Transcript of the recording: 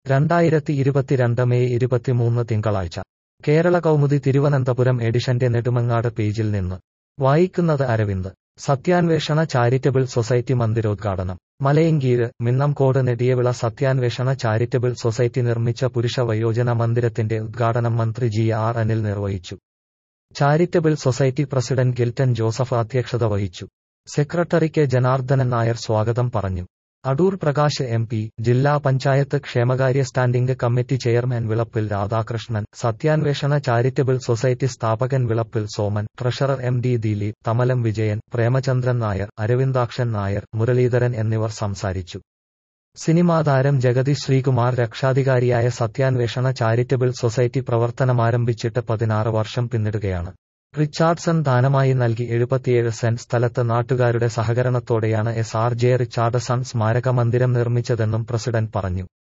രണ്ടായിരത്തി ഇരുപത്തിരണ്ട് മെയ് ഇരുപത്തിമൂന്ന് തിങ്കളാഴ്ച കേരള കൗമുദി തിരുവനന്തപുരം എഡിഷന്റെ നെടുമങ്ങാട് പേജിൽ നിന്ന് വായിക്കുന്നത് അരവിന്ദ് സത്യാന്വേഷണ ചാരിറ്റബിൾ സൊസൈറ്റി മന്ദിരോദ്ഘാടനം മലയങ്കീഴ് മിന്നംകോട് നെടിയവിള സത്യാന്വേഷണ ചാരിറ്റബിൾ സൊസൈറ്റി നിർമ്മിച്ച പുരുഷ വയോജന മന്ദിരത്തിന്റെ ഉദ്ഘാടനം മന്ത്രി ജി ആർ അനിൽ നിർവഹിച്ചു charitable society president Gilton Joseph അധ്യക്ഷത വഹിച്ചു സെക്രട്ടറി കെ ജനാർദ്ദനൻ നായർ സ്വാഗതം പറഞ്ഞു അടൂർ പ്രകാശ് എം പി ജില്ലാ പഞ്ചായത്ത് ക്ഷേമകാര്യ standing committee chairman Vilappil Radhakrishnan Sathyanweshana charitable society സ്ഥാപകൻ Vilappil Soman treasurer M D Dileep Thamalam Vijayan Premachandran Nair Aravindakshan Nair Muraleedharan എന്നിവർ സംസാരിച്ചു സിനിമാ താരം ജഗതി ശ്രീകുമാർ രക്ഷാധികാരിയായ സത്യാന്വേഷണ ചാരിറ്റബിൾ സൊസൈറ്റി പ്രവർത്തനമാരംഭിച്ചിട്ട് പതിനാറ് വർഷം പിന്നിടുകയാണ് റിച്ചാർഡ്സൺ ദാനമായി നൽകി എഴുപത്തിയേഴ് സെന്റ് സ്ഥലത്ത് നാട്ടുകാരുടെ സഹകരണത്തോടെയാണ് എസ് ആർ ജെ റിച്ചാർഡ്സൺ സ്മാരക മന്ദിരം നിർമ്മിച്ചതെന്നും പ്രസിഡന്റ് പറഞ്ഞു